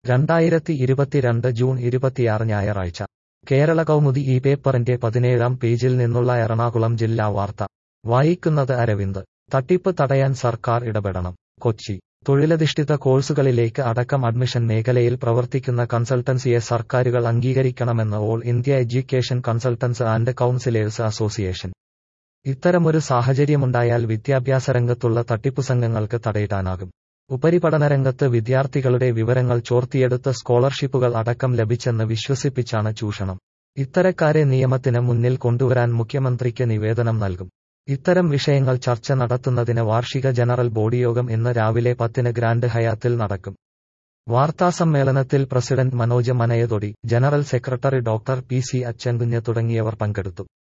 രണ്ടായിരത്തി ഇരുപത്തിരണ്ട് ജൂൺ ഇരുപത്തിയാറ് ഞായറാഴ്ച കേരള കൗമുദി ഈ പേപ്പറിന്റെ പതിനേഴാം പേജിൽ നിന്നുള്ള എറണാകുളം ജില്ലാ വാർത്ത വായിക്കുന്നത് അരവിന്ദ് തട്ടിപ്പ് തടയാൻ സർക്കാർ ഇടപെടണം കൊച്ചി തൊഴിലധിഷ്ഠിത കോഴ്സുകളിലേക്ക് അടക്കം അഡ്മിഷൻ മേഖലയിൽ പ്രവർത്തിക്കുന്ന കൺസൾട്ടൻസിയെ സർക്കാരുകൾ അംഗീകരിക്കണമെന്ന് all India education consultants and counsellors association ഇത്തരമൊരു സാഹചര്യമുണ്ടായാൽ വിദ്യാഭ്യാസ രംഗത്തുള്ള തട്ടിപ്പു സംഘങ്ങൾക്ക് തടയിടാനാകും ഉപരിപഠന രംഗത്ത് വിദ്യാർത്ഥികളുടെ വിവരങ്ങൾ ചോർത്തിയെടുത്ത സ്കോളർഷിപ്പുകൾ അടക്കം ലഭിച്ചെന്ന് വിശ്വസിപ്പിച്ചാണ് ചൂഷണം ഇത്തരക്കാരെ നിയമത്തിന് മുന്നിൽ കൊണ്ടുവരാൻ മുഖ്യമന്ത്രിക്ക് നിവേദനം നൽകും ഇത്തരം വിഷയങ്ങൾ ചർച്ച നടത്തുന്നതിന് വാർഷിക ജനറൽ ബോഡി യോഗം ഇന്ന് രാവിലെ പത്തിന് ഗ്രാൻഡ് ഹയാത്തിൽ നടക്കും വാർത്താസമ്മേളനത്തിൽ president Manoj Manayathodi general secretary doctor P C Achankunju തുടങ്ങിയവർ പങ്കെടുത്തു